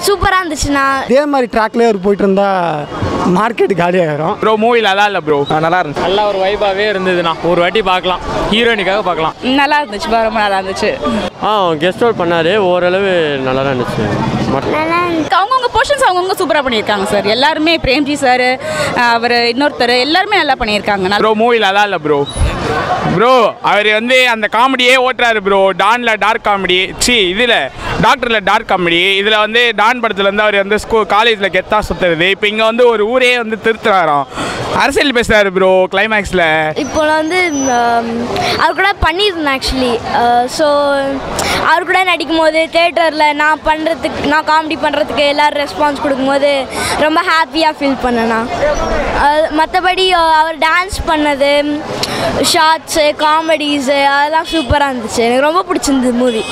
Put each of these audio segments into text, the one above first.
சூப்பராக இருந்துச்சுண்ணா இதே மாதிரி ட்ராக்லேயே அவர் போயிட்டு இருந்தா மார்க்கெட் காலியாகிடும் ப்ரோ மூவி நல்லா இல்லை ப்ரோ நல்லா இருந்துச்சு நல்ல ஒரு வைபாகவே இருந்ததுண்ணா ஒரு வாட்டி பார்க்கலாம் ஹீரோயினுக்காக பார்க்கலாம் நல்லா இருந்துச்சு ரொம்ப நல்லா இருந்துச்சு ஆ கெஸ்ட் அவுட் பண்ணார் ஓரளவு நல்லா தான் இருந்துச்சு அவங்கவுங்க போர்ஷன்ஸ் அவங்கவுங்க சூப்பராக பண்ணியிருக்காங்க சார் எல்லாருமே பிரேம்ஜி சார் அவர் இன்னொருத்தர் எல்லாருமே நல்லா பண்ணியிருக்காங்க நல்லா ப்ரோ மூவி நல்லா இல்லை ப்ரோ ப்ரோ அவர் வந்து அந்த காமெடியே ஓட்டுறாரு ப்ரோ டானில் டார்க் காமெடி சி இதில் டாக்டரில் டார்க் காமெடி இதில் வந்து டான் படத்தில் வந்து அவர் வந்து ஸ்கூல் காலேஜில் கெத்தா சுற்றுறது இப்போ இங்கே வந்து ஒரு ஊரே வந்து திருத்துறாராம் அரசியல் பேசுகிறாரு ப்ரோ கிளைமேக்ஸில் இப்போ நான் வந்து ம், அவர் கூட பண்ணியிருந்தேன் ஆக்சுவலி ஸோ அவர் கூட நடிக்கும் போது தேட்டரில் நான் பண்ணுறதுக்கு நான் காமெடி பண்ணுறதுக்கு எல்லோரும் ரெஸ்பான்ஸ் கொடுக்கும்போது ரொம்ப ஹாப்பியாக ஃபீல் பண்ணேண்ணா மற்றபடி அவர் டான்ஸ் பண்ணது ஷார்ட்ஸு காமெடிஸு அதெல்லாம் சூப்பராக இருந்துச்சு எனக்கு ரொம்ப பிடிச்சிருந்தது மூவி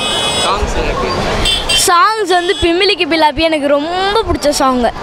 சாங்ஸ் வந்து பிமிலிக்கு பிலாப்பி எனக்கு ரொம்ப பிடிச்ச சாங்கு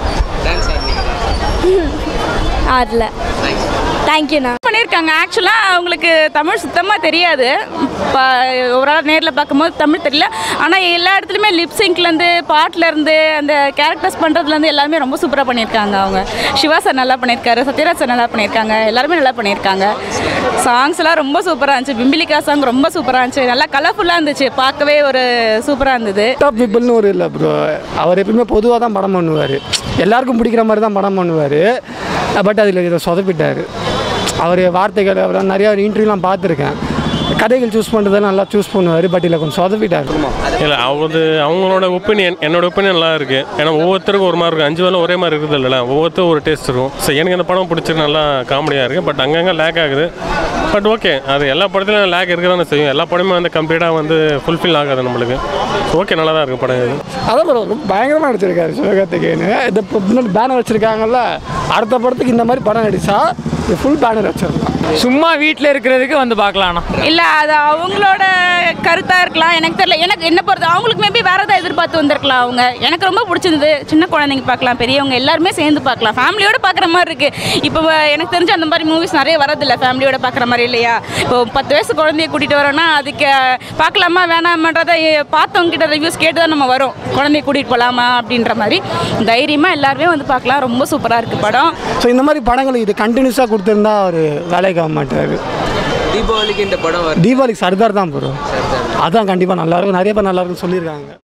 ஆடல தேங்க்யூண்ணா பண்ணியிருக்காங்க ஆக்சுவலாக அவங்களுக்கு தமிழ் சுத்தமாக தெரியாது இப்போ ஒரு ஆள் நேரில் பார்க்கும்போது தமிழ் தெரியல ஆனால் எல்லா இடத்துலையுமே லிப்ஸிங்க்லேருந்து பாட்டிலேருந்து அந்த கேரக்டர்ஸ் பண்ணுறதுலேருந்து எல்லாருமே ரொம்ப சூப்பராக பண்ணியிருக்காங்க அவங்க சிவா சார் நல்லா பண்ணியிருக்காரு சத்யராஜ் சார் நல்லா பண்ணியிருக்காங்க எல்லாருமே நல்லா பண்ணியிருக்காங்க சாங்ஸ் எல்லாம் ரொம்ப சூப்பராக இருந்துச்சு பிம்பிலிகா சாங் ரொம்ப சூப்பராக இருந்துச்சு நல்லா கலர்ஃபுல்லாக இருந்துச்சு பார்க்கவே ஒரு சூப்பராக இருந்தது டாப் பீப்புள்னு ஒரு இல்லை ப்ரோ அவர் எப்பயுமே பொதுவாக தான் படம் பண்ணுவார் எல்லாருக்கும் பிடிக்கிற மாதிரி தான் படம் பண்ணுவார் பட் அதில் இதை சொதப்பிட்டார் அவர் வார்த்தைகள் அவர் நிறையா இன்டர்வியூலாம் பார்த்துருக்கேன் கதைகள் சூஸ் பண்ணுறதெல்லாம் நல்லா சூஸ் பண்ணுவார் பட் இதில் கொஞ்சம் சொதப்பிட்டார் இல்லை அவங்க அவங்களோட ஒப்பீனியன் என்னோட ஒப்பீனியன் நல்லா இருக்குது ஏன்னா ஒவ்வொருத்தருக்கும் ஒரு மாதிரி இருக்கும் அஞ்சு வேலை ஒரே மாதிரி இருக்குது இல்லைல்ல ஒவ்வொருத்தரும் ஒரு டேஸ்ட் இருக்கும் ஸோ எனக்கு இந்த படம் பிடிச்சிருக்கு நல்லா காமெடியாக இருக்குது பட் அங்கங்கே லேக் ஆகுது பட் ஓகே அது எல்லா படத்துலையும் லேக் இருக்க தானே செய்யும் எல்லா படமும் வந்து கம்ப்ளீட்டாக வந்து ஃபுல்ஃபில் ஆகாது நம்மளுக்கு ஓகே நல்லா தான் இருக்குது படம் இது அதான் ப்ரோ ரொம்ப பயங்கரமாக நடிச்சிருக்காரு சிவகார்த்திகேயன் இந்த இப்போ முன்னாடி பேனர் வச்சுருக்காங்கல்ல அடுத்த படத்துக்கு இந்த மாதிரி படம் நடித்தா ஃபுல் பேனர் வச்சிடலாம் சும்மா வீட்டில் இருக்கிறதுக்கு வந்து பார்க்கலாம்ண்ணா இல்லை அது அவங்களோட கருத்தாக இருக்கலாம் எனக்கு தெரியல எனக்கு என்ன பொறுத்த அவங்களுக்கு மேபி வேறு ஏதாவது எதிர்பார்த்து வந்திருக்கலாம் அவங்க எனக்கு ரொம்ப பிடிச்சிருந்தது சின்ன குழந்தைங்க பார்க்கலாம் பெரியவங்க எல்லாருமே சேர்ந்து பார்க்கலாம் ஃபேமிலியோட பார்க்குற மாதிரி இருக்குது இப்போ எனக்கு தெரிஞ்ச அந்த மாதிரி மூவிஸ் நிறைய வரதில்ல ஃபேமிலியோட பார்க்குற மாதிரி இல்லையா இப்போ பத்து வயசு குழந்தைய கூட்டிகிட்டு வரோன்னா அதுக்கு பார்க்கலாமா வேணாமன்றதை பார்த்தவங்க கிட்ட ரிவ்யூஸ் கேட்டு தான் நம்ம வரோம் குழந்தைய கூட்டிகிட்டு போகலாமா அப்படின்ற மாதிரி தைரியமாக எல்லாருமே வந்து பார்க்கலாம் ரொம்ப சூப்பராக இருக்குது படம் ஸோ இந்த மாதிரி படங்கள் இது கண்டினியூஸாக கொடுத்துருந்தா அவர் வேலைக்கு ஆக மாட்டார் தீபாவளிக்கு இந்த படம் வரும் தீபாவளிக்கு சர்தார் தான் ப்ரோ அதான் கண்டிப்பாக நல்லாயிருக்கும் நிறைய பேர் நல்லா இருக்குன்னு சொல்லியிருக்காங்க